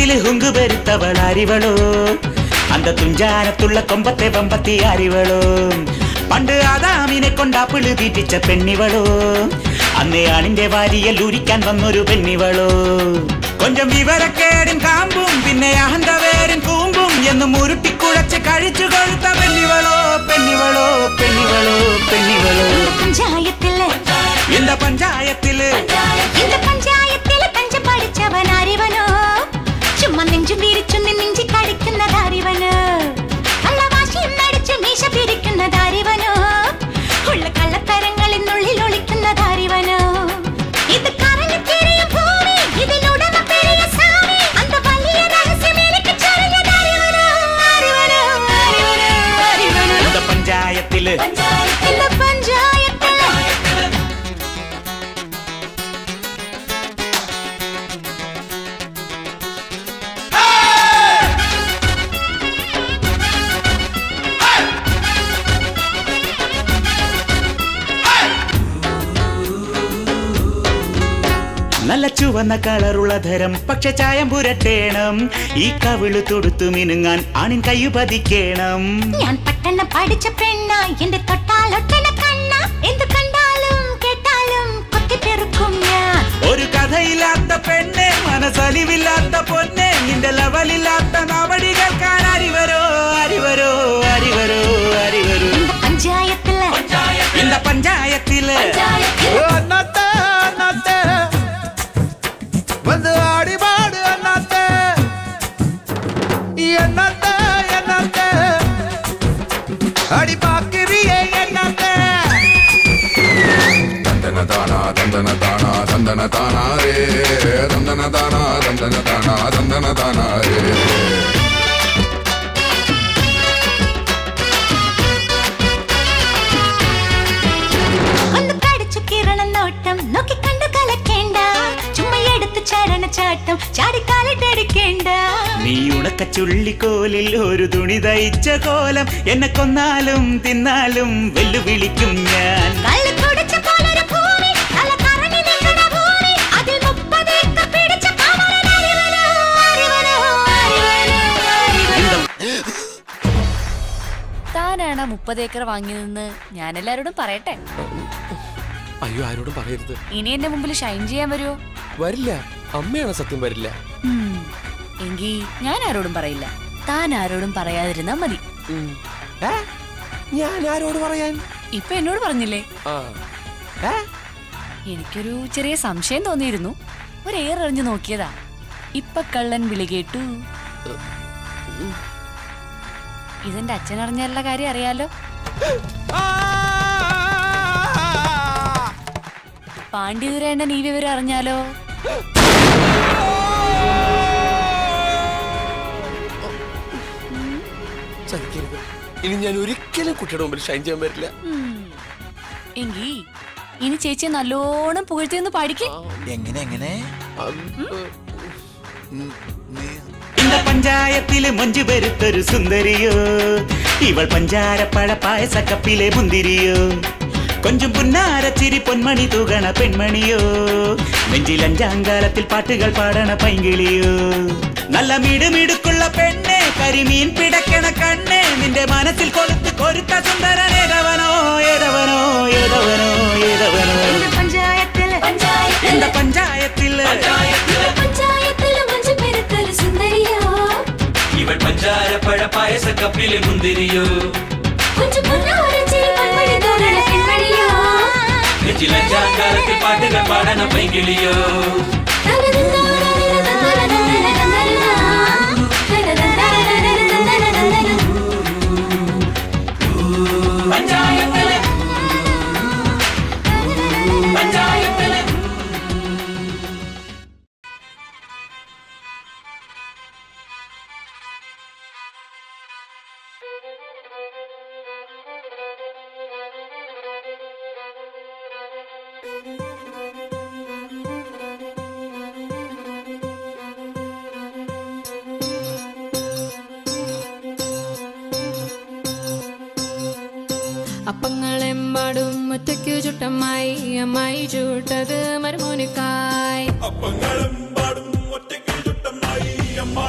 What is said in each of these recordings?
പഞ്ചായത്തില് ഹുങ്കു പെരുത്തവൾ അരിവളോ അന്ത തുഞ്ചാനത്തുള്ള കൊമ്പത്തെ പമ്പത്തി അരിവളോ പണ്ട് ആദാമിനെ കൊണ്ടാപ്പിള് തീറ്റിച്ച പെണ്ണിവളോ അന്നേ ആണിന്റെ വാരിയൽ ഉരിക്കാൻ വന്നൊരു പെണ്ണിവളോ കൊഞ്ചം വിവരക്കേടിൻ കാമ്പും പിന്നെ അഹന്തവേരൻ കൂമ്പും എന്നും ഉരുട്ടിക്കുഴച്ച് കഴിച്ചു കൊഴുത്ത പെണ്ണിവളോ പെണ്ണിവളോ പെണ്ണിവളോ പെണ്ണിവളോ പഞ്ചായത്തില് இந்த പഞ്ചായത്തില് இந்த പഞ്ചായത്തില് പഞ്ചം പഠിച്ചവൻ അറിവനോ ചുമ്മാ നെഞ്ചും വീരിച്ചു നെഞ്ചി കടിക്കുന്നത് അറിവനോ കള്ളവാശിയും നടിച്ച് മീശ പിരിക്കുന്നത് അറിവനോ ഉള്ള കള്ളത്തരങ്ങളിനുള്ളിൽ ഒളിക്കുന്നത് അറിവനോ ഇത് കറങ്ങി തിരിയും ഭൂമി ഇതിലുടമ പെരിയ സാമി അന്ത വലിയ രഹസ്യം എനിക്ക് ചൊരിഞ്ഞത് അറിവനോ അറിവനോ അറിവനോ അറിവനോ இந்த പഞ്ചായത്തില് இந்த പഞ്ചായത്തില് നല്ല ചുവന്ന കളറുള്ള ധരം പക്ഷെ ചായം പുരട്ടേണം ഈ കവിള് തൊടുത്തു മിനുങ്ങാൻ ആണിൻ കയ്യു പതിക്കേണം ഞാൻ പട്ടണം പഠിച്ച പെണ്ണ എന്റെ തൊട്ടാലൊട്ടന കണ്ണ എന്ത് കണ്ടാലും കേട്ടാലും കൊത്തിപ്പെറുക്കും ഞാൻ ഒരു കഥയില്ലാത്ത പെണ്ണ് മനസ്സലിവില്ലാത്ത പൊന്നെ നിന്റെ ലെവലില്ലാത്ത നവടി കേൾക്കാൻ അരിവരോ അരിവരോ അരിവരോ അരിവരോ இந்த പഞ്ചായത്തില് இந்த പഞ്ചായത്തില് അന്നത്തെ അന്നത്തെ வந்து ஆடி பாடு அண்ணாத்தே என்னத்தே என்னத்தே அடி பாக்கிறியே என்னத்தே தந்தன தானா தந்தன தானா தந்தன தானா ரே தந்தன தானா தந்தன தானா தந்தன தானா ரே ഒന്ന് കടിച്ചു കിരണം നോട്ടം നോക്കി കണ്ടു കലക്കേണ്ട ചുമ്മാ എടുത്ത് ചരണ ചാട്ടം ചാടിക്കാലിട്ടടിക്കേണ്ട നീ ഉണക്ക ചുള്ളിക്കോലിൽ ഒരു തുണി തയ്ച്ച കോലം എന്നെ കൊന്നാലും തിന്നാലും വെല്ലുവിളിക്കും ഞാൻ കള്ള് കുടിച്ച പോലൊരു ഭൂമി തല കറങ്ങി നിൽക്കണ ഭൂമി അതിൽ മുപ്പതേക്കർ പിടിച്ച കമറൻ അറിവനോ അറിവനോ അറിവനോ അറിവനോ താനാണ് മുപ്പത് ഏക്കർ വാങ്ങിയതെന്ന് ഞാൻ എല്ലാരോടും പറയട്ടെ അയ്യോ ആരോടും പറയരുത് ഇനി എന്റെ മുമ്പിൽ ഷൈൻ ചെയ്യാൻ വരുമോ വരില്ല അമ്മയാണ് സത്യം വരില്ല ഉം. എങ്കി ഞാൻ ആരോടും പറയില്ല താൻ ആരോടും പറയാതിരുന്നാ മതി ഉം. ഏ? ഞാൻ ആരോട് പറയാൻ ഇപ്പൊ എന്നോട് പറഞ്ഞില്ലേ ആ ഏ? എനിക്കൊരു ചെറിയ സംശയം തോന്നിയിരുന്നു ഒരു എറിഞ്ഞു നോക്കിയതാ ഇപ്പൊ കള്ളൻ വിളി കേട്ടു ഇതെന്റെ അച്ഛൻ അറിഞ്ഞല്ല കാര്യം അറിയാലോ പാണ്ഡ്യതുരേണ്ണൻ ഈ വിവരം അറിഞ്ഞാലോ ചതിക്കരുത് ഇനി ഞാൻ ഒരിക്കലും കുട്ടിയുടെ മുമ്പിൽ ഷൈൻ ചെയ്യാൻ പറ്റില്ല ഉം. എങ്കി ഇനി ചേച്ചിയെ നല്ലോണം പുകഴ്ത്തിയൊന്ന് പാടിക്കേ എങ്ങനെ എങ്ങനെ இந்த പഞ്ചായത്തില് മഞ്ജു പെരുത്തൊരു സുന്ദരിയോ ഇവൾ പഞ്ചാരപ്പഴ പായസക്കപ്പിലെ മുന്തിരിയോ കൊഞ്ചും പുന്നാരച്ചിരി പൊന്മണി തൂകണ പെൺമണിയോ നെഞ്ചിൽ അഞ്ചാങ്കാലത്തിൽ പാട്ടുകൾ പാടണ പൈങ്കിളിയോ നല്ല മിടുമിടുക്കുള്ള പെണ്ണെ കരിമീൻ പിടക്കണ കണ്ണെ നിന്റെ മനസ്സിൽ കൊളുത്ത് കൊരുത്ത സുന്ദരൻ ഏതവനോ ഏതവനോ ഏതവനോ ഏതവനോ இந்த பஞ்சாயத்துல இந்த പഞ്ചായത്തില് பஞ்சாயத்துல மஞ்சு பெருத்தல் சுந்தரியோ ഇവൾ പഞ്ചാരപ്പഴ പായസ കപ്പിലെ മുന്തിരിയോ கொஞ்சம் பொன்னாரச்சி பண்படி தோரண பெண்மணியோ നെഞ്ചിലഞ്ചാങ്കാലത്തിൽ പാട്ടുകൾ പാടണ പൈകിളിയോ പഞ്ചായത്തില് പഞ്ചായത്തില് അപ്പങ്ങളെമ്പാടും ഒറ്റയ്ക്കു ചുട്ടമ്മായി അമ്മായി ചൂട്ടത് മരുമോനിക്കായി അപ്പങ്ങളും പാടും ഒറ്റയ്ക്ക് ചുട്ടമ്മായി അമ്മ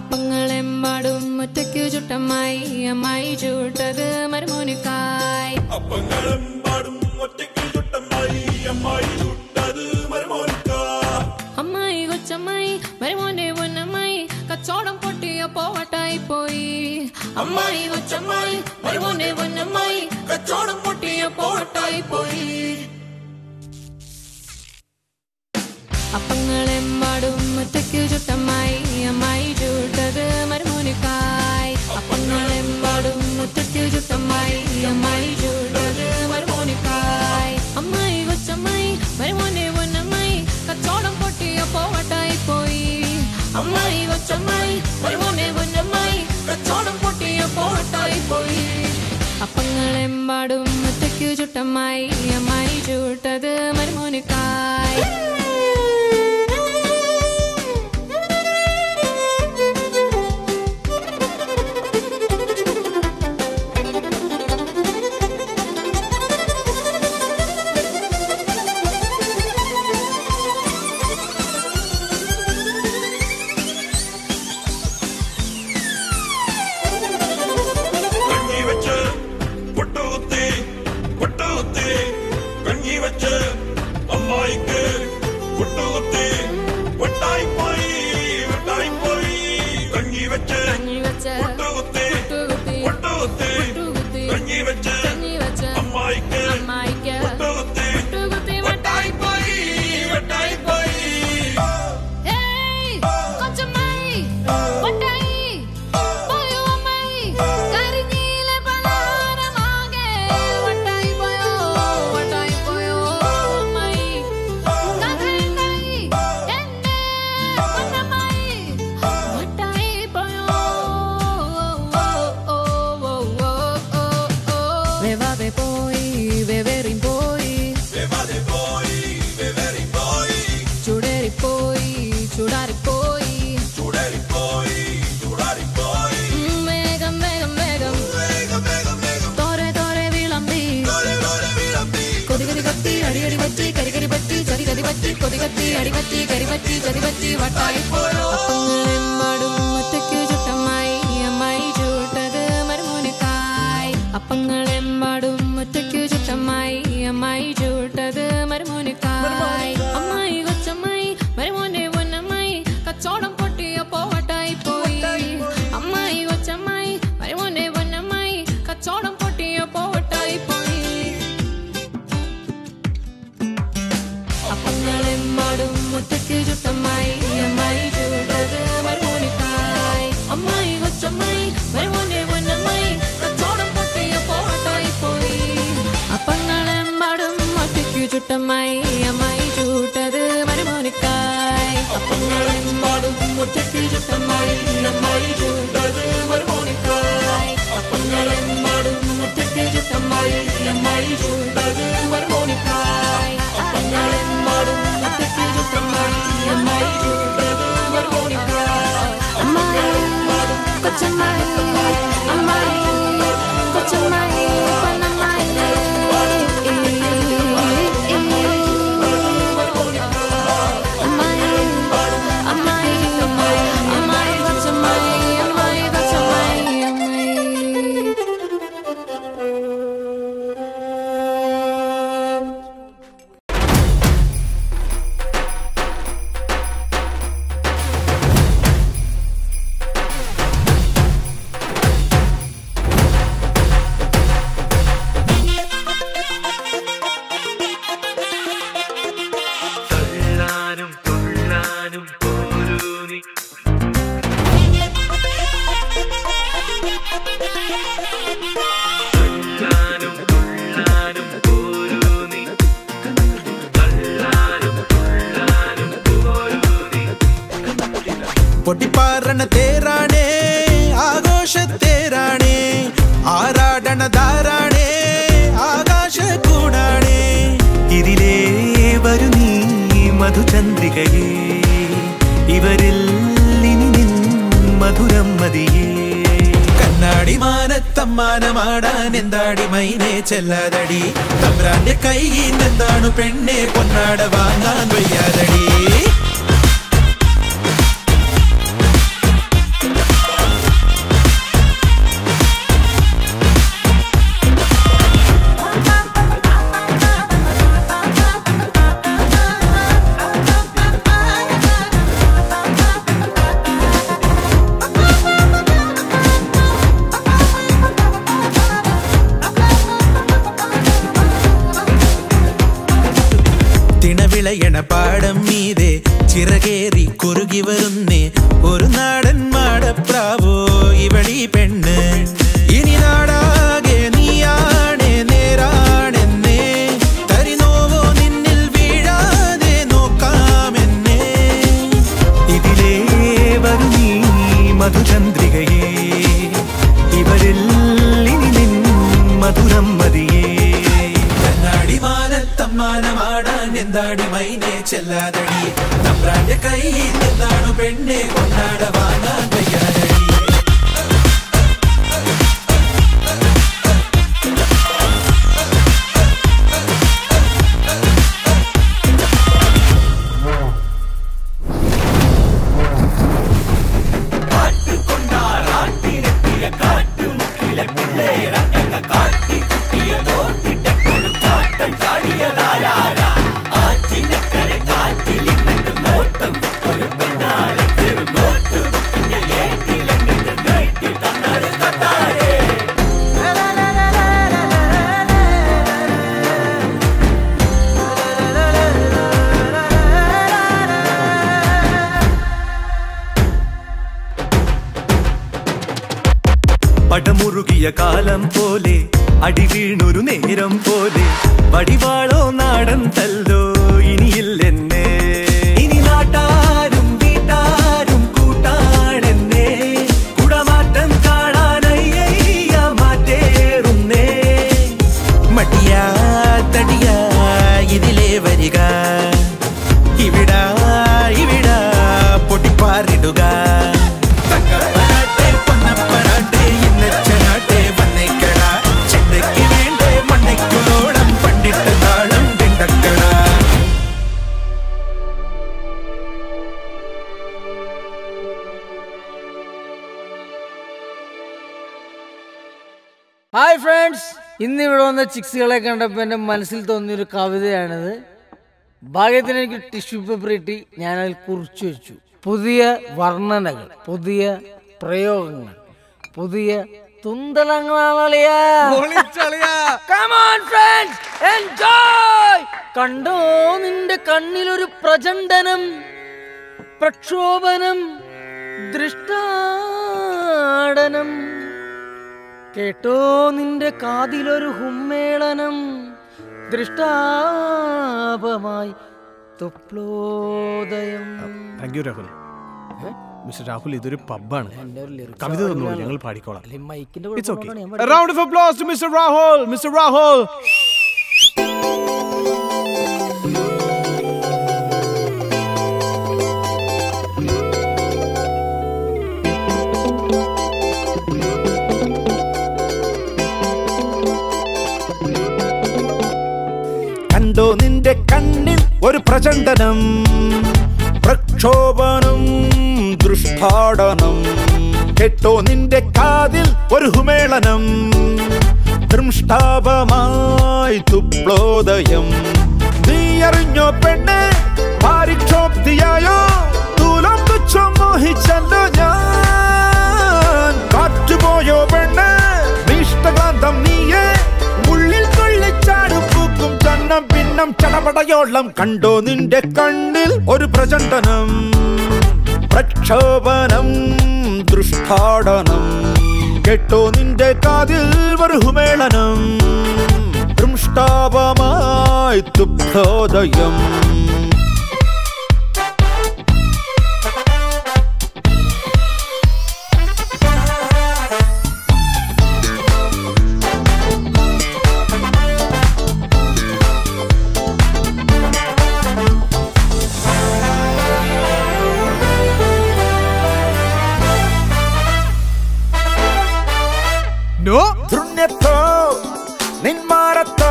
അപ്പങ്ങളെമ്പാടും ഒറ്റയ്ക്കു ചുട്ടമ്മായി അമ്മായി ചൂട്ടത് മരുമോനിക്കായി അപ്പങ്ങളെമ്പാടും ഒറ്റയ്ക്ക് ചുട്ടമ്മായി അമ്മായി ചുട്ടത് മരുമോനിക്ക അമ്മായി കൊച്ചമ്മായി മരുമോന്റെ പൊന്നമ്മായി കച്ചോടം പൊട്ടിയപ്പോ വട്ടായി പോയി അമ്മായി കൊച്ചമ്മായി മരുമോന്റെ പൊന്നമ്മായി കച്ചോടം പൊട്ടിയപ്പോ വട്ടായി പോയി അപ്പങ്ങളെമ്പാടും ഒറ്റയ്ക്കു ചുട്ടമ്മായി അമ്മായി ചൂട്ടത് മരുമോനിക്കായി അപ്പങ്ങളെമ്പാടും ഒറ്റയ്ക്കു ചുട്ടമ്മായി അമ്മായി ചൂട്ടത് മരുമോനിക്കായി അമ്മായി കൊച്ചമ്മായി മരുമോനെ പൊന്നമ്മായി കച്ചോടം പൊട്ടിയപ്പോ വട്ടായി പോയി അമ്മായി കൊച്ചമ്മായി മരുമോനെ പൊന്നമ്മായി കച്ചോടം പൊട്ടിയപ്പോ വട്ടായി പോയി അപ്പങ്ങളെമ്പാടും ഒറ്റയ്ക്കു ചുട്ടമ്മായി അമ്മായി ചൂട്ടത് മരുമോനിക്കായി കഞ്ഞി വെച്ച് പൊട്ടുകുത്തി പൊട്ടുകുത്തി കഞ്ഞി വെച്ച് അമ്മായിക്ക് പൊട്ടുകുത്തി വെട്ടായി പോയി വെട്ടായി പോയി കഞ്ഞി വെച്ച് കഞ്ഞി വെച്ച് പൊട്ടുകുത്തി പൊട്ടുകുത്തി പൊട്ടുകുത്തി പൊട്ടുകുത്തി കഞ്ഞി വെച്ച് കഞ്ഞി വെച്ച് അമ്മായിക്ക് അമ്മായിക്ക് പൊട്ടുകുത്തി പൊട്ടുകുത്തി വെട്ടായി പോയി വെട്ടായി പോയി ഏയ് കൊച്ചമ്മായി വട്ടായി പോയോ അമ്മായി കരിഞ്ഞീലെ പലഹാരമാകെ വട്ടായി പോയോ വട്ടായി പോയോ അമ്മായി കഥയുണ്ടായി എന്നെ പൊന്നമ്മായി വട്ടായി പോയോ വെവാതെ പോയി വെവേറിൻ പോയി വെവാതെ പോയി വെവേറി പോയി ചുടേറിപ്പോയി ചുടാറിപ്പോയി ചൂടേറിപ്പോയി ചൂടാറിപ്പോയി ഉം, വേഗം വേഗം വേഗം വേഗം വേഗം വേഗം തോരെ തോരെ വിളമ്പി തോരെ തോരെ വിളമ്പി കൊതി കൊതി കത്തി അടി അടി പറ്റി കരി കരി പറ്റി ചതി കതി പറ്റി കൊതി കത്തി അടി പറ്റി കരി പറ്റി ചതി പറ്റി വട്ടായി പോയോ അപ്പങ്ങളെമ്പാടും ഒറ്റയ്ക്കു ചുട്ടമ്മായി അമ്മായി ചൂട്ടത് മരുമോനിക്കായി അപ്പങ്ങളെമ്പാടും ഒറ്റയ്ക്കു ചുട്ടമ്മായി അമ്മായി ചൂട്ടത് മരുമോനിക്കായി അമ്മായി കൊച്ചമ്മായി മരുമോന്റെ പൊന്നമ്മായി കച്ചോടം പൊട്ടിയപ്പോ വട്ടായി പോയി അമ്മായി കൊച്ചമ്മായി മരുമോന്റെ പൊന്നമ്മായി കച്ചോടം പൊട്ടിയപ്പോ വട്ടായി പോയി അപ്പങ്ങളെമ്പാടും മുറ്റയ്ക്ക് ചുട്ടമ്മായി അമ്മായി ചൂടത് മരുമോനിക്കായി അമ്മായി കൊച്ചമ്മായി മരുമോനെ പൊന്നമ്മായി കച്ചോടം പൊട്ടിയ പോട്ടായി പോയി അപ്പങ്ങളെമ്പാടും ഒറ്റയ്ക്ക് ചുട്ടമ്മായി അമ്മായി ചൂട്ടത് മരുമോനിക്കായി അപ്പങ്ങളെമ്പാടും ഒറ്റയ്ക്ക് ചുട്ടമ്മായി അമ്മായി ചൂട്ടത് മരുമോനിക്കായി അപ്പങ്ങളെമ്പാടും ഒറ്റയ്ക്ക് ചുട്ടമ്മായി അമ്മായി ചൂട്ടത് മരുമോനിക്കായി അപ്പങ്ങളെമ്പാടും ഒറ്റയ്ക്ക് ചുട്ടമ്മായി അമ്മായി ചൂട്ടത് മരുമോനിക്കായി അമ്മായി കൊച്ചമ്മായി അമ്മായി കൊച്ചമ്മായി പൊന്നമ്മായി അമ്മായി അമ്മായി അമ്മായി കൊച്ചമ്മായി അമ്മായി കൊച്ചമ്മായി അമ്മായി തള്ളാനും തുള്ളാനും പോരൂ നീ തള്ളാനും തുള്ളാനും പോരൂ നീ തള്ളാനും തുള്ളാനും പോരൂ നീ പൊട്ടിപ്പാറണ തേരാണേ ആഘോഷത്തേരാണേ ആരാടണ ധാരാണേ ആകാശ കൂടാണേ ഇതിലേ വരു നീ മധുചന്ദ്രികയേ ഇവരിൽ ഇനി നിൻ മധുരം മതിയേ കണ്ണാടി മാനത്തമ്മാനമാടാൻ എന്താടി മൈനെ ചെല്ലാതടി തമ്പ്രാന്റെ കയ്യിൽ എന്താണ് പെണ്ണെ പൊന്നാട വാങ്ങാൻ വയ്യാതടി തിണവിളയണ പാടം മീതെ ചിറകേറി കുറുകി വരുന്നേ ഒരു നാടൻ മാടപ്രാവോ ഇവളി പെണ്ണ് ഇനി നാടാകെ നീയാണേ നേരാണെന്നേ തരിനോവോ നിന്നിൽ വീഴാതെ നോക്കാമെന്നേ ഇതിലേ വരു നീ മധുചന്ദ്രികയേ ഇവരിൽ ഇനി നിൻ മധുരം മതിയേ കണ്ണാടി മാനത്തമ്മാനമാടാൻ എന്താടി മൈനെ ചെല്ലാതടി തമ്പ്രാന്റെ കൈ എന്താണു പെണ്ണെ കൊണ്ടാട വാങ്ങാൻ വയ്യാതടി പടമുറുകിയ കാലം പോലെ അടി വീണൊരു നേരം പോലെ വടിവാളോ നാടൻ തല്ലോ ഇനിയില്ലെന്നെ ഇനി നാട്ടാരും വീട്ടാരും കൂട്ടാണെന്നെ കുടമാറ്റം കാണാനയ്യ മാറ്റേറുന്നേ മടിയാ തടിയാ ഇതിലേ വരിക ഇവിടാ ഇവിടാ പൊട്ടിപ്പാറിടുക തങ്കപ്പനാട്ടെ പൊന്നപ്പനാട്ടെ ഇന്നച്ചനാട്ടെ വന്നേക്കട ചെണ്ടയ്ക്ക് വേണ്ടേ മണ്ണയ്ക്കുളോളം പണ്ടിട്ട താളം പിണ്ടക്കട ഹായ് ഫ്രണ്ട്സ് ഇന്ന് ഇവിടെ വന്ന ചിക്സുകളെ കണ്ടപ്പോൾ എൻ്റെ മനസ്സിൽ തോന്നിയൊരു കവിതയാണിത് ഭാഗ്യത്തിന് എനിക്ക് ടിഷ്യൂ പേപ്പർ കിട്ടി ഞാൻ അതിൽ കുറിച്ചു വെച്ചു പുതിയ വർണ്ണനകൾ പുതിയ പ്രയോഗങ്ങൾ പുതിയ തുന്തളങ്ങളാണളിയാ Come on, friends, enjoy! കണ്ടോ നിന്റെ കണ്ണിലൊരു പ്രചണ്ഡനം പ്രക്ഷോഭനം ദൃഷ്ടാടനം കേട്ടോ നിന്റെ കാതിലൊരു ഹുമ്മേളനം ദൃഷ്ടാപമായി തുപ്ലോദയം thank you Rahul mister Rahul ഇതൊരു പബ്ബാണ് എൻ്റെ ഒരു lyrics കവിത തന്നോളൂ അറിയില്ലല്ലോ. ഞങ്ങൾ പാടിക്കോളാം അല്ലെങ്കിൽ മൈക്കിന്റെ ഇറ്റ്സ് ഓക്കെ കുഴപ്പമുള്ളതാണ് ഞാൻ പാടി- round of applause to mister Rahul mister Rahul കണ്ടോ നിന്റെ കണ്ണിൽ ഒരു പ്രചണ്ഡനം പ്രക്ഷോഭനം ദൃഷ്ടാടനം കേട്ടോ നിന്റെ കാതിൽ ഒരു ഹുമേളനം ദൃഷ്ടാപമായി തുപ്ലോദയം നീ അറിഞ്ഞോ പെണ്ണ് പാരിക്ഷോപ്തിയായോ തൂലം തുച്ഛം മോഹിച്ചല്ലോ ഞാൻ കാറ്റുപോയോ പെണ്ണ് ഭീഷ്ടകാന്തം നീയേ ഉള്ളിൽ കൊള്ളിച്ചാടും പൂക്കും ചന്നം പിന്നം ചടപടയോളം കണ്ടോ നിന്റെ കണ്ണിൽ ഒരു പ്രചണ്ഡനം പ്രക്ഷോഭനം ദൃഷ്ടാടനം കേട്ടോ നിന്റെ കാതിൽ ഒരു ഹുമേളനം ദൃഷ്ടാപമായി തുപ്ലോദയം നോ ധൃണ്യത്തോ നിന്മാരത്തോ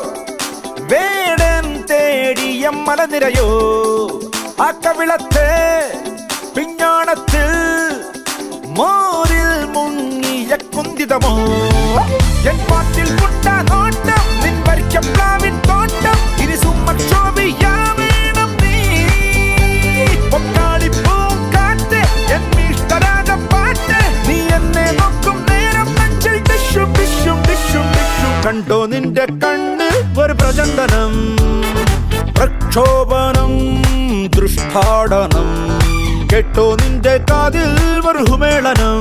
വേടൻ തേടിയ മലനിരയോ ആ കവിളത്തെ പിഞ്ഞാണത്തിൽ മോരിൽ മുങ്ങിയ കുന്തിതമോ എൻ പാട്ടിൽ പുട്ട നോട്ടം നിൻ വരിക്ക പ്ലാവിൻ തോട്ടം ഇനി സുമ്മക്ഷോഭിയാവേണം നീ പൊക്കാളി പൂക്കാറ്റ് എൻ ഇഷ്ടരാജ പാട്ട് നീ എന്നെ നോക്കും നേരം നെഞ്ചിൽ ടിഷും ടിഷും ടിഷും ടിഷും കണ്ടോ നിന്റെ കണ്ണ് ഒരു പ്രചണ്ഡനം പ്രക്ഷോ ദൃഷ്ടാടനം കേട്ടോ നിന്റെ കാതിൽ മർഹുമേളനം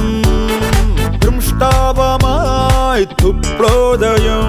ദൃഷ്ടാപമായി തുപ്ലോദയം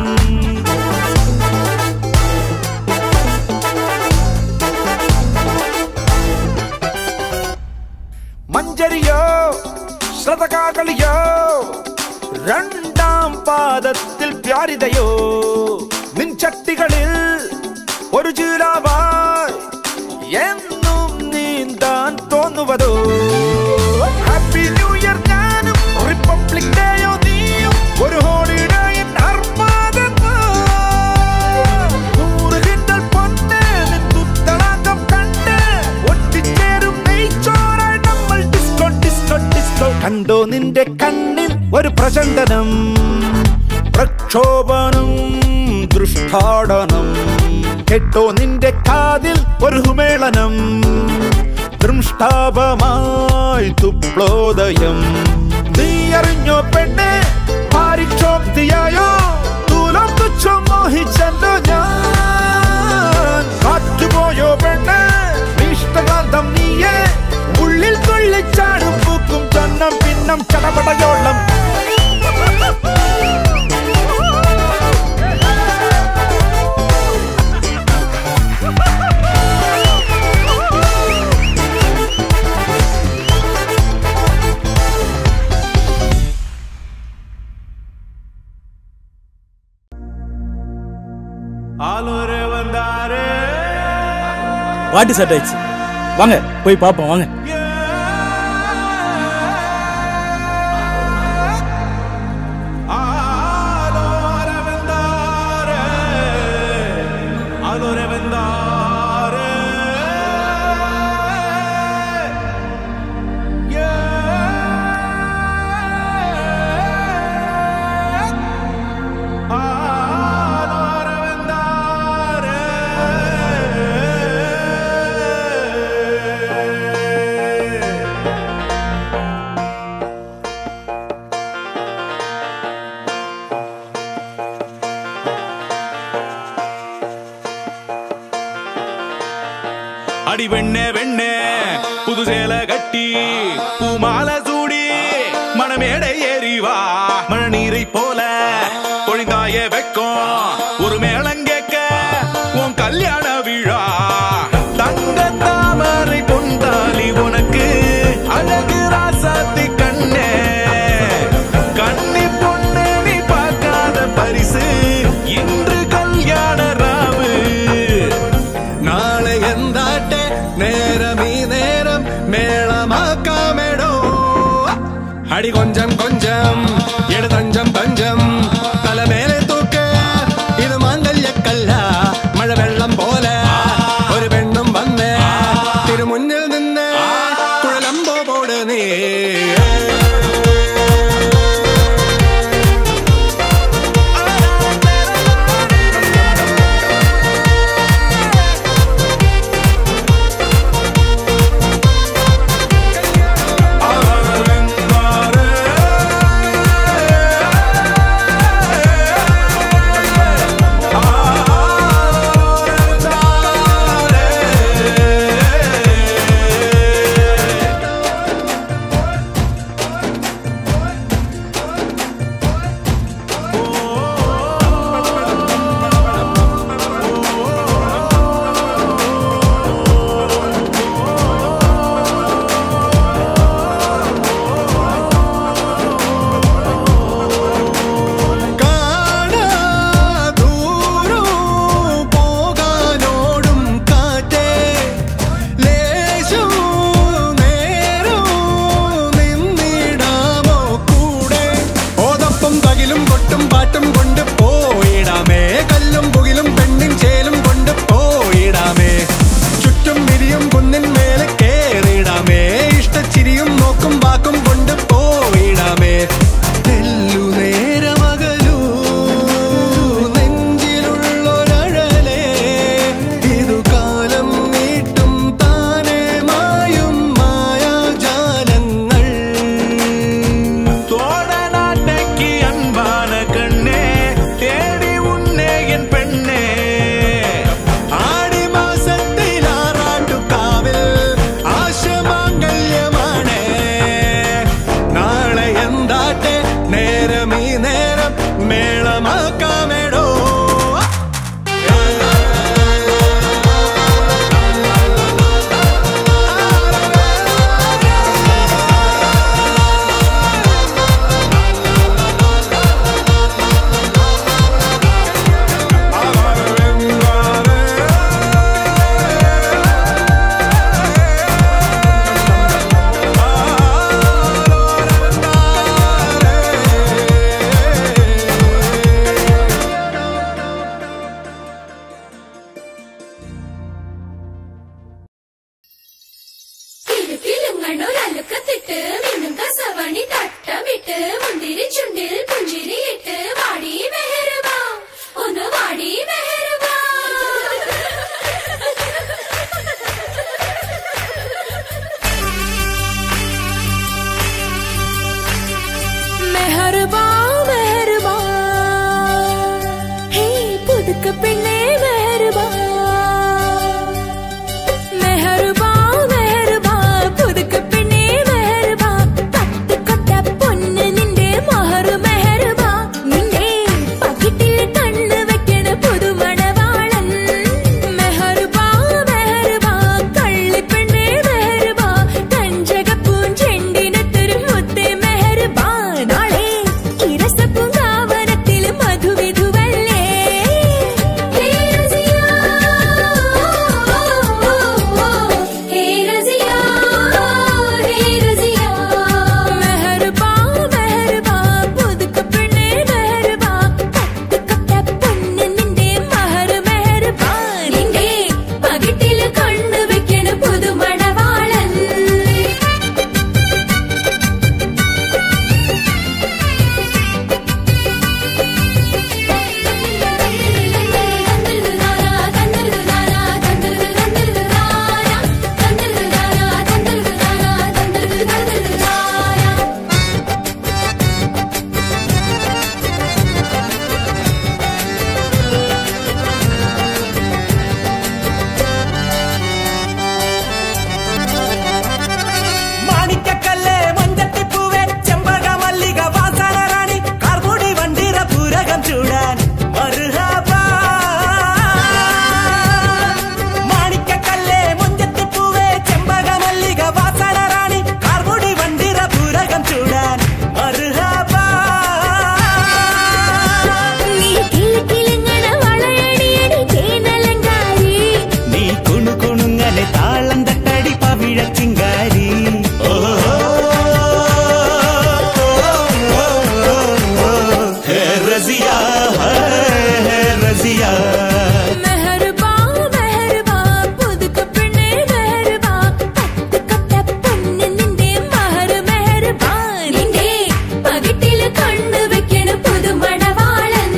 മഞ്ചരിയോ ശ്രതകാകളിയോ രണ്ടാം പാദത്തിൽ പ്യാരിതയോ നിൻ ചട്ടികളിൽ ഒരു ചീലാവായി എന്നും നീന്താൻ തോന്നുവതോ ഹാപ്പി ന്യൂ ഇയർ ഞാനും റിപ്പബ്ലിക് ഡേയോ നീയും ഒരു ഹോളിഡേ നൂറ് കിണ്ടൽ പൊന്ന് നിൻ തുത്തളാങ്കം കണ്ട് ഒട്ടിച്ചേരും നെയ്ച്ചോറായി നമ്മൾ ഡിസ്കോ ഡിസ്കോ ഡിസ്കോ കണ്ടോ നിന്റെ കണ്ണിൽ ഒരു പ്രചണ്ഡനം പ്രക്ഷോഭനം ദൃഷ്ടാടനം കേട്ടോ നിന്റെ കാതിൽ ഒരു ഹുമേളനം ദൃഷ്ടാപമായി തുപ്ലോദയം നീ അറിഞ്ഞോ പെണ്ണെ പാരിക്ഷോക്തിയായോ തൂലം തുച്ഛം മോഹിച്ചല്ലോ ഞാൻ കാറ്റുപോയോ പെണ്ണെ ഇഷ്ടകാന്തം നീയെ ഉള്ളിൽ തുള്ളിച്ചാടും പൂക്കും ചന്നം പിന്നം ചടപടയോളം பாட்டு செட் ஆயிடுச்சு வாங்க போய் பார்ப்போம் வாங்க அடி வெண்ணே வெண்ணே புது சேல கட்டி பூமால சூடி மணமேடை ஏறிவா மழை நீரை போல பொழிந்தாய வெக்கம் ஒரு மேளங்கேக்க உன் கல்யாண விழா தங்க தாமரை பொந்தாலி உனக்கு அழகு ராசாத்தி கண்ணே கண்ணி பொண்ணு நீ பார்க்காத பரிசு இன்று கல்யாண ராவு നാളെ എന്താട്ടെ നേരം ഈ നേരം മേളമാക്കാമെടോ അടി കൊഞ്ചം കൊഞ്ചം എടുതഞ്ചം പഞ്ചം തലമേലെ തൂക്ക് ഇത് മാങ്കല്യക്കല്ല മഴവെള്ളം പോലെ ഒരു പെണ്ണും വന്ന് തിരുമുന്നിൽ നിന്ന് കുഴലമ്പോ പോട് നീ ആ കണ്ണൂരലുക്കത്തിട്ട് മിന്നും കസവണി തട്ടമിട്ട് മുന്തിരി ചുണ്ടിൽ പുഞ്ചിരിയിട്ട് വാടി മെഹറുബ ഒന്ന് വാടി മെഹറുബ മെഹർബാ മെഹർബാ ഹേ പുതുക്ക പെണ്ണേ മെഹർബാ മെഹർബാ മെഹർബാ പുതുക്ക പെണ്ണേ മെഹർബാ പത്ത് കൊട്ട പൊന്ന് നിന്റെ മഹർ മെഹർബാ നിന്റെ പകിട്ടിൽ കണ്ണ് വെക്കണ പുതുമണവാളൻ മെഹർബാ മെഹർബാ കള്ളിപ്പെണ്ണേ മെഹർബാ കഞ്ചകപ്പൂഞ്ചെണ്ടിനത്തൊരു മുത്തേ മെഹർബാ നാളെ ഇരസപ്പൂങ്കാവനത്തിൽ മധുവിധുവല്ലേ ഹേ റസിയ ഹേ റസിയ ഹേ റസിയ മെഹർബാ മെഹർബാ പുതുക്ക പെണ്ണേ മെഹർബാ പത്ത് കൊട്ട പൊന്ന് നിന്റെ മഹർ മെഹർബാ നിന്റെ പകിട്ടിൽ കണ്ണു വെക്കണ പുതുമണവാളൻ മാണിക്കക്കല്ല് മഞ്ചത്തിപ്പൂവേ ചെമ്പക മല്ലിക വാസന റാണി കാർമുടി വണ്ടിര പൂരകം ചൂടാൻ മറുഹാബാ. മാണിക്കക്കല്ല് മഞ്ചത്തിപ്പൂവേ ചെമ്പക മല്ലിക വാസന റാണി കാർമുടി വണ്ടിര പൂരകം ചൂടാൻ മറുഹാബാ. നീ കിലുകിലുങ്ങണ വളയണിയടി ചേനലങ്കാരി നീ കുണു കുണുങ്ങലെ താളം തട്ടടി പവിഴ ചിങ്കാരി ഹേ റസിയ ഹേ റസിയ മെഹർബാ മെഹർബാ പുതുക്ക പെണ്ണേ മെഹർബാ പത്ത് കൊട്ട പൊന്ന് നിന്റെ മഹർ മെഹർബാ നിന്റെ പകിട്ടിൽ കണ്ണു വെക്കണ പുതുമണവാളൻ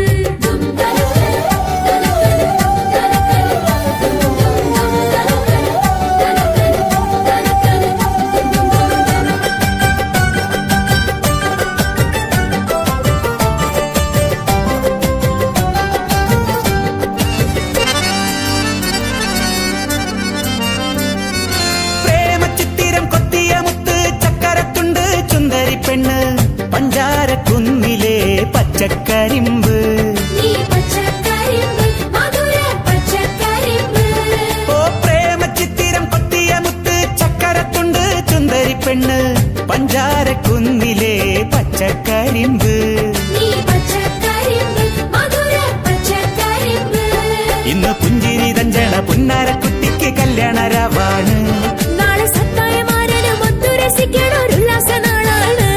പ്രേമചിത്തിരം കൊത്തിയ മുത്ത് ചക്കരത്തുണ്ട് ചുന്ദരി പെണ്ണ് പഞ്ചാര കുന്നിലെ പച്ചക്കരിമ്പ് നീ പച്ചക്കരിമ്പ് മധുര പച്ചക്കരിമ്പ് ഓ പ്രേമചിത്തിരം കൊത്തിയ മുത്ത് ചക്കരത്തുണ്ട് ചുന്ദരി പെണ്ണ് പഞ്ചാര കുന്നിലെ പച്ചക്കരിമ്പ് നീ പച്ചക്കരിമ്പ് മധുര പച്ചക്കരിമ്പ് ഇന്ന് പുഞ്ചിരി തഞ്ചണ പുന്നാര കുട്ടിക്ക് കല്യാണ രാവാണ് നാളെ സത്തായമാരനും ഒത്തു രസിക്കണ ഒരു ഉല്ലാസ നാളാണ്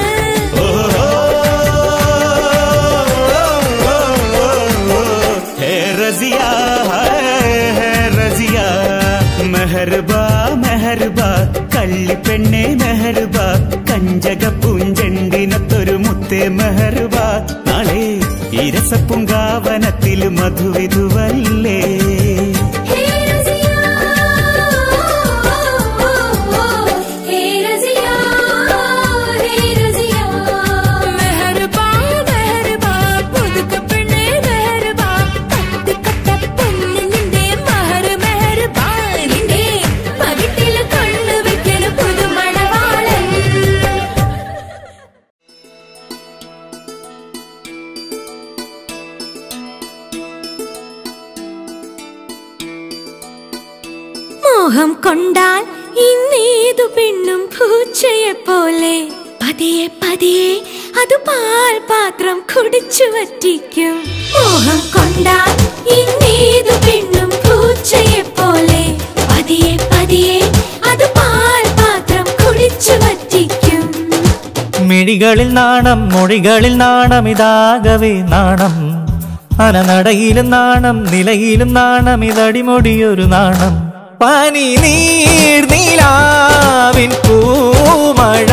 ഹേ റസിയ ഹേ റസിയ മെഹർബാ മെഹർബാ കള്ളിപ്പെണ്ണെ മെഹർബാ കഞ്ചക പൂഞ്ചെണ്ടിനത്തൊരു മുത്തേ മെഹർബാ നാളെ ഇരസപ്പുങ്കാവനത്തിൽ മധുവിധുവല്ലേ ഹേ റസിയ ഹേ റസിയ ഹേ റസിയ മെഹർബാ മെഹർബാ പുതുക്ക പെണ്ണേ മെഹർബാ പത്ത് കൊട്ട പൊന്ന് നിന്റെ മഹർ മെഹർബാ നിന്റെ പകിട്ടിൽ കണ്ണു വെക്കണ പുതുമണവാളൻ മോഹം കൊണ്ടാൽ ഇന്നേതു പെണ്ണും പൂച്ചയെ പോലെ പതിയെ പതിയെ അത് പാൽ പാത്രം കുടിച്ചു വറ്റിക്കും മോഹം കൊണ്ടാൽ ഇന്നേതു പെണ്ണും പൂച്ചയെ പോലെ പതിയെ പതിയെ അത് പാൽ പാത്രം കുടിച്ചു വറ്റിക്കും മിഴികളിൽ നാണം മൊഴികളിൽ നാണം ഇതാകവേ നാണം അനനടയിലും നാണം നിലയിലും നാണം ഇതടിമൊടിയൊരു നാണം പനി നീർ നീലാവിൻ പൂമഴ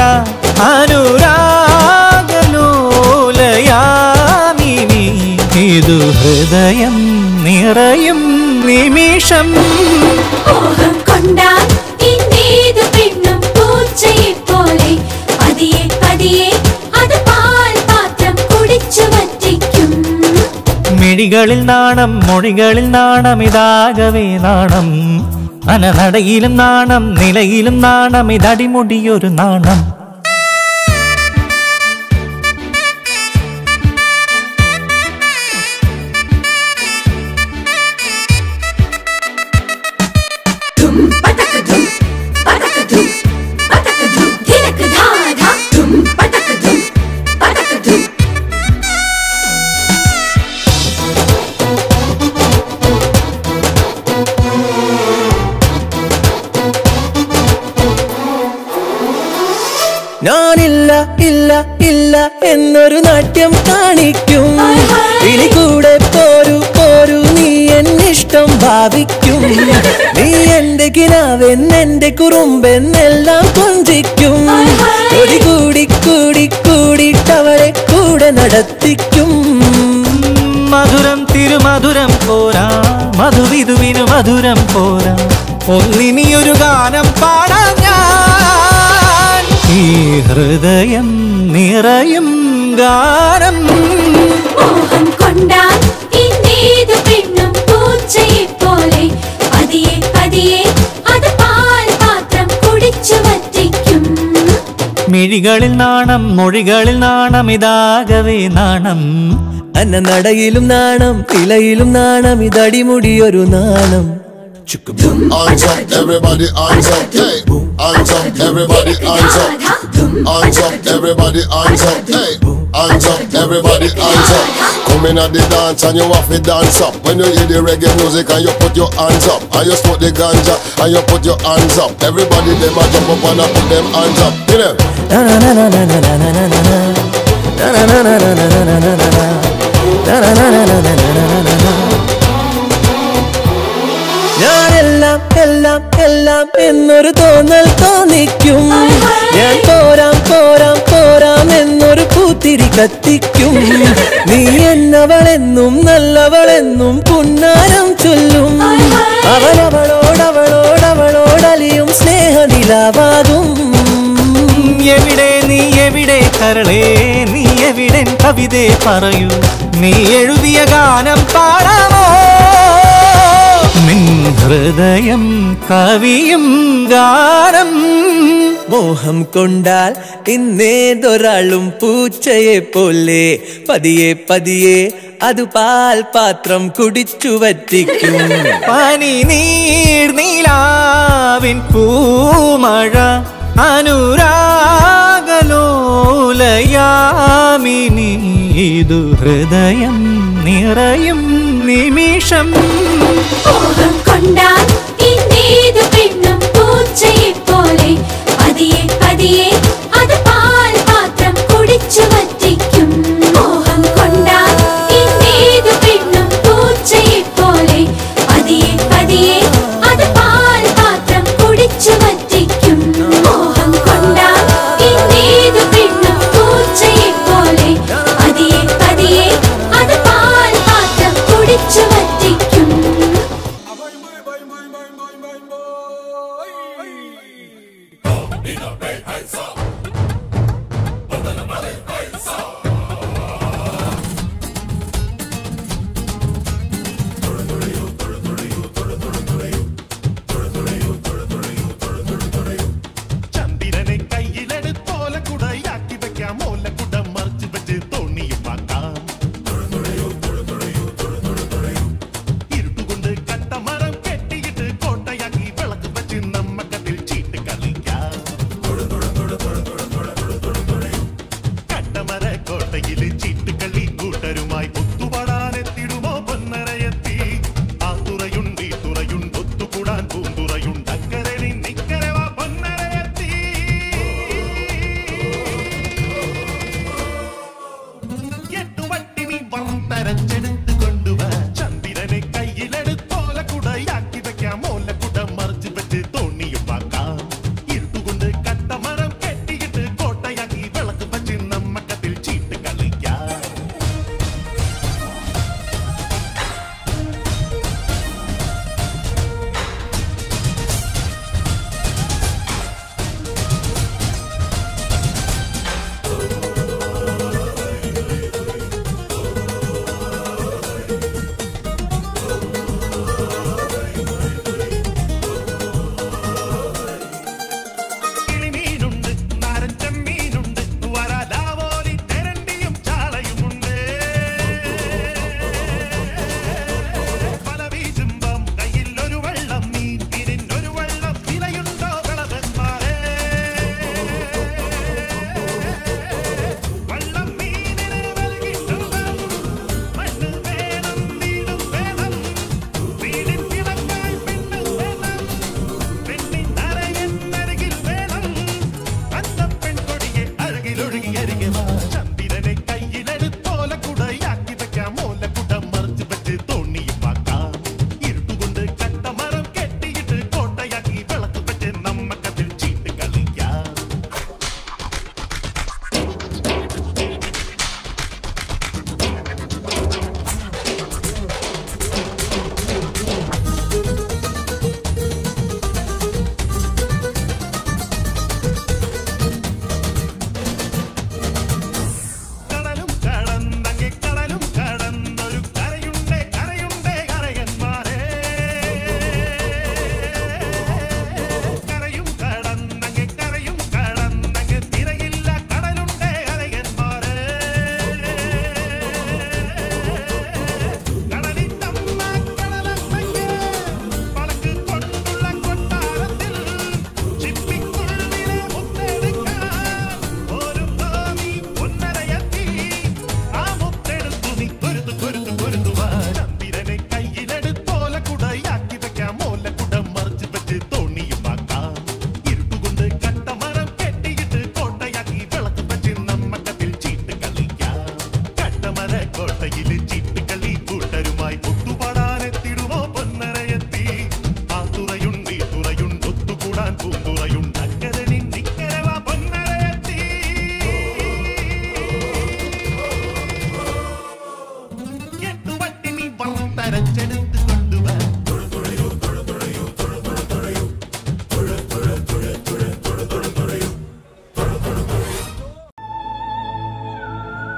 അനുരാഗലോലയാമിനി ഇതു ഹൃദയം നിറയും നിമിഷം മോഹം കൊണ്ടാൽ ഇന്നേതു പെണ്ണും പൂച്ചയെ പോലെ പതിയെ പതിയെ അത് പാൽ പാത്രം കുടിച്ചു വറ്റിക്കും മിഴികളിൽ നാണം മൊഴികളിൽ നാണം ഇതാകവേ നാണം അനനടയിലും നാണം നിലയിലും നാണം ഇതടിമുടിയൊരു നാണം ധിനക്ക് ധാധ ധും പതക ധും പതക ധും ഞാനില്ല ഇല്ല ഇല്ല എന്നൊരു നാട്യം കാണിക്കും ഇനി കൂടെ പോരു പോരു നീ എന്നിഷ്ടം ഭാവിക്കും നീ എന്റെ കിനാവെൻ എന്റെ കുറുമ്പെന്നെല്ലാം കൊഞ്ചിക്കും ഒരു കൂടി കൂടി കൂടിയിട്ടവളെ കൂടെ നടത്തിക്കും മധുരം തിരുമധുരം പോരാ മധുവിധുവിനു മധുരം പോരാ ഒന്നിനിയൊരു ഗാനം പാടാം ഞാൻ ഈ ഹൃദയം നിറയും ഗാനം മോഹം കൊണ്ടാൽ ഇന്നേതു പെണ്ണും പൂച്ചയെ പോലെ പതിയെ പതിയെ അത് പാൽ പാത്രം കുടിച്ചു വറ്റിക്കും മിഴികളിൽ നാണം മൊഴികളിൽ നാണം ഇതാകവേ നാണം അന്ന നടയിലും നാണം ഇലയിലും നാണം ഇതടിമുടിയൊരു നാണം Hands up, everybody, hands up, hey. Hands up, everybody, hands up. Hands up, everybody, hands up, hey. Hands up, everybody, hands up. Come in at the dance and you have to dance up. When you hear the reggae music and you put your hands up. And you smoke the ganja and you put your hands up. Everybody them a jump up and a put them hands up. You know? Na na na na na na na na na na. Na na na na na na na na na na na. Na na na na na na na na na na. ഞാനെല്ലാം എല്ലാം എല്ലാം എന്നൊരു തോന്നൽ തോന്നിക്കും ഞാൻ പോരാം പോരാം പോരാം എന്നൊരു പൂത്തിരി കത്തിക്കും നീ എന്നവളെന്നും നല്ലവളെന്നും പുന്നാരം ചൊല്ലും അവളവളോടവളോടവളോടലിയും സ്നേഹനിലാവാകും എവിടെ നീ എവിടെ കരളേ നീ എവിടെ കവിതേ പറയൂ നീ എഴുതിയ ഗാനം പാടാമോ നിൻ ഹൃദയം കവിയും ഗാനം മോഹം കൊണ്ടാൽ ഇന്നേതൊരാളും പൂച്ചയെ പോലെ പതിയെ പതിയെ അത് പാൽ പാത്രം കുടിച്ചു വറ്റിക്കും പനി നീർ നീലാവിൻ പൂമഴ അനുരാഗലോലയാമിനി ഇതു ഹൃദയം നിറയും നിമിഷം മോഹം കൊണ്ടാൽ ഇന്നേതു പെണ്ണും പൂച്ചയെ പോലെ പതിയെ പതിയെ അത് പാൽ പാത്രം കുടിച്ചു വറ്റിക്കും മോഹം കൊണ്ടാൽ ഇന്നേതു പെണ്ണും പൂച്ചയെ പോലെ പതിയെ പതിയെ അത് പാൽ പാത്രം കുടിച്ചു വറ്റിക്കും മോഹം കൊണ്ടാൽ ഇന്നേതു പെണ്ണും പൂച്ചയെ പോലെ പതിയെ പതിയെ അത് പാൽ പാത്രം കുടിച്ചു വറ്റിക്കും ചന്ദ്രനെ കയ്യിലെടുത്തോല കുടയാക്കി വെക്കാം ഓലക്കുട മറിച്ച് വെച്ച് തോണിയും വാക്കാം ഇരുട്ടുകൊണ്ട് കട്ടമരം കെട്ടിയിട്ട് കോട്ടയാക്കി വിളക്ക് വെച്ച് നമ്മക്കതിൽ ചീട്ട് കളിക്കാം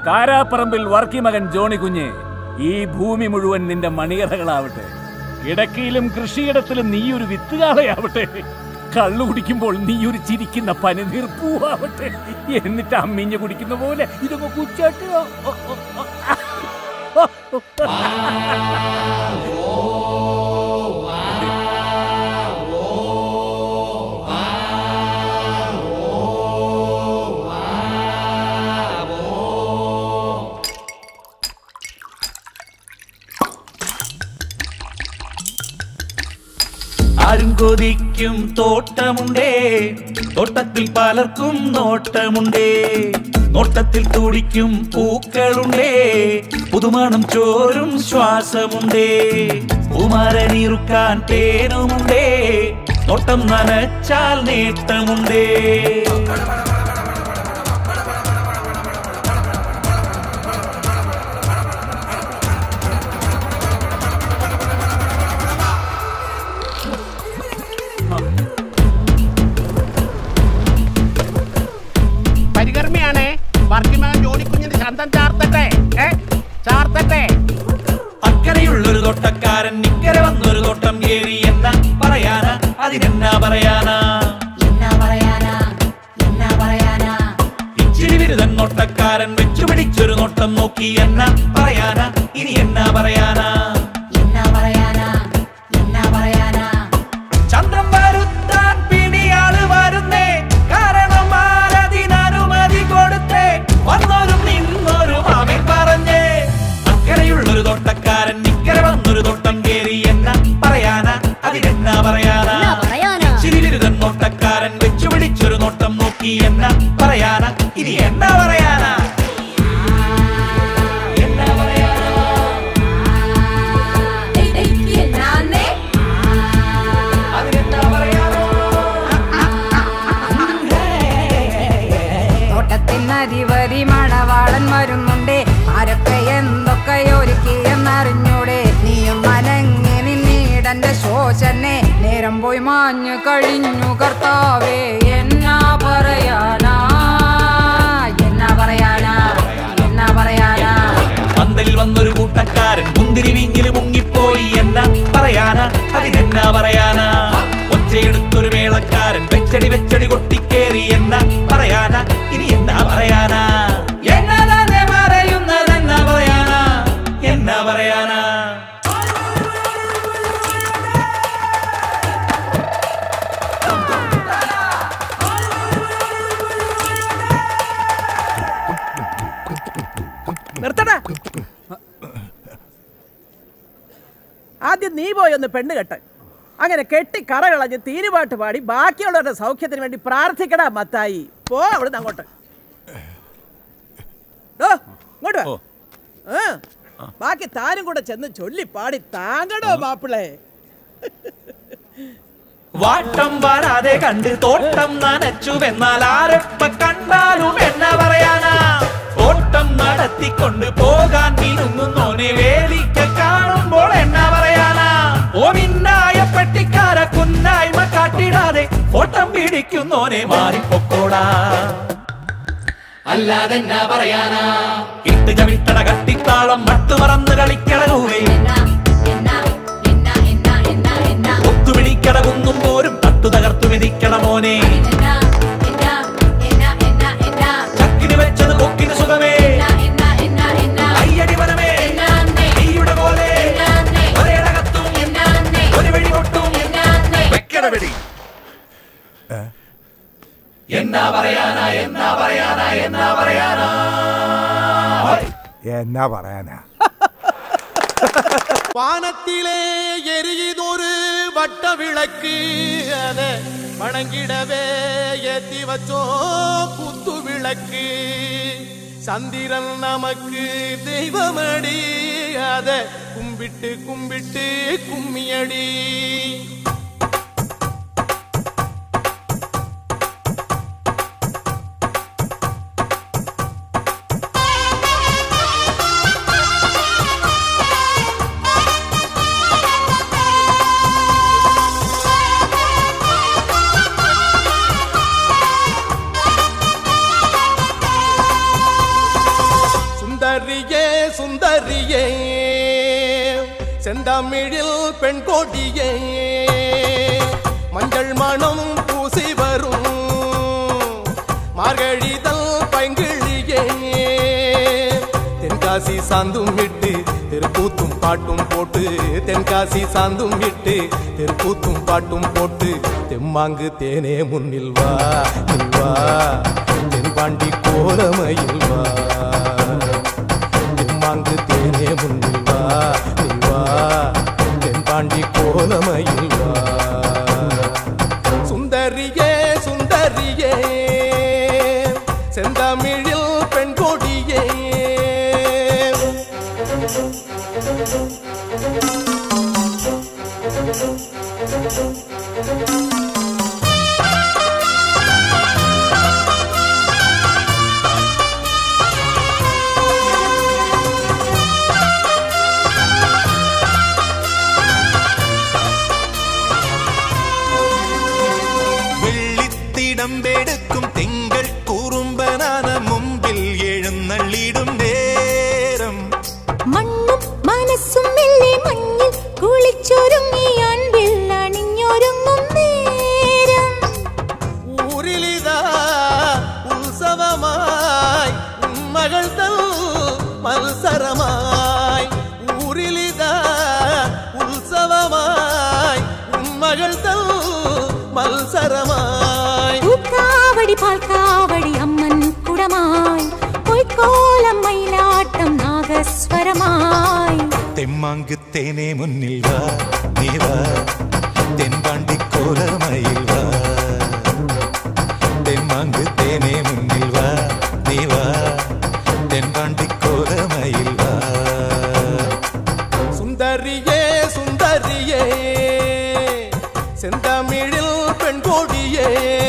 കാരാപ്പറമ്പിൽ വർക്കി മകൻ ജോണി കുഞ്ഞ് ഈ ഭൂമി മുഴുവൻ നിന്റെ മണികഥകളാവട്ടെ ഇടക്കിയിലും കൃഷിയിടത്തിലും നീ ഒരു വിത്തുകാളയാവട്ടെ കള്ളു കുടിക്കുമ്പോൾ നീ ഒരു ചിരിക്കുന്ന പനിനീർപ്പൂവാവട്ടെ എന്നിട്ട് അമ്മിഞ്ഞ് കുടിക്കുന്ന പോലെ ഇതൊക്കെ കുച്ചാട്ടോ ആരും കൊതിക്കും തോട്ടമുണ്ടേ തോട്ടത്തിൽ പലർക്കും നോട്ടമുണ്ടേ നോട്ടത്തിൽ തുടിക്കും പൂക്കളുണ്ടേ പുതുമണം ചോരും ശ്വാസമുണ്ടേ പൂമാരനീറുക്കാൻ തേനുമുണ്ടേ നോട്ടം നനച്ചാൽ നേട്ടമുണ്ടേ പരികർമ്മിയാണേ വർക്കിമാൻ ജോണിക്കുഞ്ഞിന്റെ ശബ്ദം ചാർത്തട്ടെ ഏ ചാർത്തട്ടെ അക്കരയുള്ളൊരു തോട്ടക്കാരൻ ഇക്കരെ വന്നൊരു തോട്ടം കേറി എന്നാ പറയാനാ അതിനെന്നാ പറയാനാ ഇച്ചിരി ബിരുദൻ നോട്ടക്കാരൻ വെച്ചു പിടിച്ചൊരു നോട്ടം നോക്കി എന്നാ പറയാനാ ഇനി എന്നാ പറയാനാ ചന്ദ്രൻ വരുത്താൻ പിടിയാള് വരുന്നേ കാരണം ആരതിനനുമതി കൊടുത്തേ വന്നോരും നിന്നോരും അവൻ പറഞ്ഞേ അക്കരയുള്ളൊരു തോട്ടക്കാരൻ ഇക്കരെ വന്നൊരു തോട്ടം കേറി എന്നാ പറയാനാ അതിനെന്നാ പറയാനാ ഇച്ചിരി ബിരുദൻ നോട്ടക്കാരൻ വെച്ചു പിടിച്ചൊരു നോട്ടം നോക്കി എന്നാ പറയാനാ ഇനി എന്നാ പറയാനാ എന്നാ പറയാനാ അതിനെന്നാ പറയാനാ തോട്ടത്തിനരിവരി മണവാളൻ വരുന്നുണ്ടേ ആരൊക്കെ എന്തൊക്കെ ഒരുക്കി എന്നറിഞ്ഞൂടെ നീയും മനങ്ങി നിന്നീടന്റെ ശോചനെ നേരം പോയി മാഞ്ഞു കഴിഞ്ഞു കർത്താവേ എന്നാ പറയാനാ എന്നാ പറയാനാ എന്നാ പറയാനാ പന്തലിൽ വന്നൊരു കൂട്ടക്കാരൻ മുന്തിരി വീങ്ങിൽ മുങ്ങിപ്പോയി എന്നാ പറയാനാ അതിനെന്നാ പറയാനാ ഒച്ചയെടുത്തൊരു മേളക്കാരൻ വെച്ചടി വെച്ചടി കൊട്ടിക്കേറി എന്നാ പറയാനാ ഇനി എന്നാ പറയാനാ എന്നാ തന്നെ പറയുന്നതെന്നാ പറയാനാ എന്നാ പറയാനാ നിർത്തടാ ആദ്യം നീ പോയി ഒന്ന് പെണ്ണ് കെട്ട് അങ്ങനെ കെട്ടി കറ കളഞ്ഞ് തീരുപാട്ട് പാടി ബാക്കിയുള്ളവരുടെ സൗഖ്യത്തിന് വേണ്ടി പ്രാർത്ഥിക്കടാ മത്തായി പോ അവിടുന്ന് അങ്ങോട്ട് ദോ, ഇങ്ങോട്ട് വാ. ആ, ബാക്കി താനും കൂടെ ചെന്ന് ചൊല്ലി പാടി താങ്കടോ മാപ്പിളേ വാട്ടം വരാതെ കണ്ട് തോട്ടം നനച്ചുവെന്നാൽ ആരൊപ്പ കണ്ടാലും എന്നാ പറയാനാ ഓട്ടം നടത്തിക്കൊണ്ട് പോകാൻ മിനുങ്ങുന്നോനെ വേലിക്ക കാണുമ്പോൾ എന്നാ പറയാനാ ഓ മിന്നായ പെട്ടിക്കാര കുന്നായ്മ കാട്ടിടാതെ ഓട്ടം പിടിക്കുന്നോനെ മാറിപ്പൊക്കോടാ അല്ലാതെ എന്നാ പറയാനാ ഇട്ട് ചവിട്ടട കട്ടിത്താളം മട്ടുമറന്ന് കളിക്കട രൂപേ ഒത്തുപിടിക്കട കുന്നും പോരും തട്ടു തകർത്തു വിധിക്കണ മോനെ ചക്കിന് വെച്ചത് കൊക്കിന് സുഖമേ അയ്യടി വനമേ നീയുടെ പോലെ ഒരേടകത്തും ഒരു വെടി കൊട്ടും വെക്കട വെടി എന്നാ പറയാനാ എന്നാ പറയാനാ എന്നാ പറയാനാ എന്നാ പറയാനാ வானத்திலே எரியுதொரு வட்ட விளக்கு அத வணங்கிடவே ஏத்தி வச்சோ குத்து விளக்கு சந்திரன் நமக்கு தெய்வமடி அத கும்பிட்டு கும்பிட்டு கும்மியடி சுந்தரியே செந்தமிழில் பெண் கொடியே மஞ்சள் மணம் பூசி வரும் மார்கழிதல் பைங்கிழியே தென்காசி சாந்தும் விட்டு தெருக்கூத்தும் பாட்டும் போட்டு தென்காசி சாந்தும் விட்டு தெருக்கூத்தும் பாட்டும் போட்டு தெம்மாங்கு தேனே முன்னில் வா நில் வா தென்பாண்டி கோலமையில் வா தெம்மாங்கு தேனே முன்னில் வா நில் வா தென்பாண்டி கோலமையில் வா சுந்தரியே சுந்தரியே செந்தமிழில் பெண் கொடியே വെള്ളിത്തിടമ്പെടുക്കും തിങ്കൾ കുറുമ്പനാന മുമ്പിൽ എഴുന്നള്ളിടും നേരം മണ്ണും മനസ്സും മെല്ലെ മഞ്ഞിൽ കുളിച്ചൊരുങ്ങി അൻപിൽ അണിഞ്ഞൊരുങ്ങും നേരം ഊരിലിതാ ഉത്സവമായി മകൾ തൽ മത്സരമായി ഊരിലിതാ ഉത്സവമായി മകൾ തൽ മത്സരമായി പൂക്കാവടി പാൽക്കാവടി അമ്മൻ കുടമായി പൊയ്ക്കോലം മയിലാട്ടം നാഗസ്വരമായി തെമ്മാങ്ക് തേനെ മുന്നിൽ വാ നീ വാ തെൻപാണ്ടി കോലമയിൽ വാ തെമ്മാങ്ക് തേനെ മുന്നിൽ വാ നീ വാ തെൻപാണ്ടി കോലമയിൽ വാ സുന്ദരിയേ സുന്ദരിയേ செந்தமிழில் பெண் கொடியே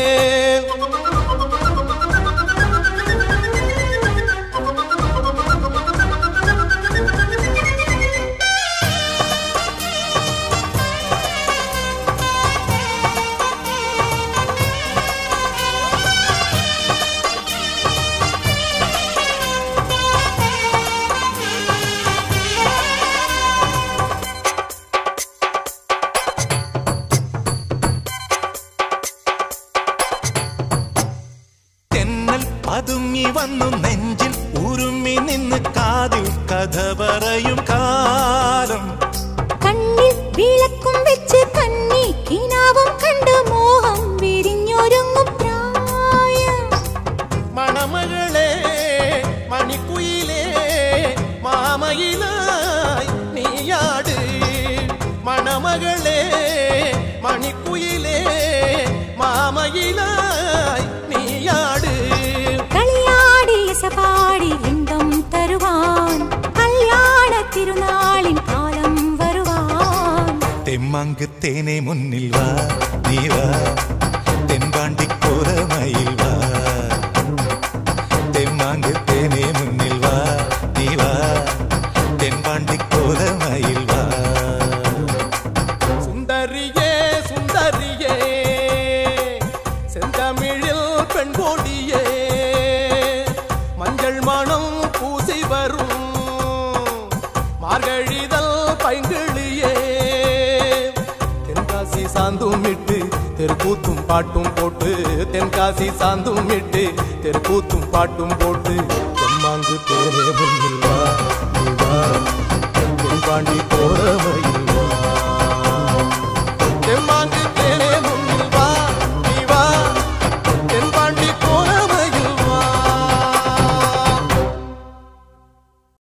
തെന്നൽ പതുങ്ങി വന്നു നെഞ്ചിൽ ഉരുമ്മി നിന്ന് കാതിൽ കഥ പറയും കാലം കണ്ണിൽ വിളക്കും വെച്ച് കണ്ണി കിനാവും കണ്ട് മോഹം വിരിഞ്ഞൊരുങ്ങും പ്രായം മണമകളെ മണിക്കുയിലേ മാമയിലായി നീയാട് മണമകളെ മണിക്കുയിലേ മാമയിലായി നീയാട് കളിയാടി സപാടി ഇമ്പം തരുവാൻ കല്യാണ തിരുനാളിൻ കാലം വരുവാൻ തെമ്മാങ്ക് തേനെ മുന്നിൽ വാ നീ വാ തെൻപാണ്ടി കോലമയിൽ വാ തെമ്മാങ്ക് തേനെ മുന്നിൽ വാ നീ വാ തെൻപാണ്ടി കോലമയിൽ വാ സുന്ദരിയേ സുന്ദരിയേ செந்தமிழில் பெண் கொடியே மஞ்சள் மணம் பூசி வரும் மார்கழிதல் பைங்கிளியே தென்காசி சாந்தும் இட்டு தெருக்கூத்தும் பாட்டும் போட்டு தென்காசி சாந்தும் இட்டு தெருக்கூத்தும் பாட்டும் போட்டு தெம்மாங்கு தேரே முன்னில் வா நீ வா தென்பாண்டி போறவையில்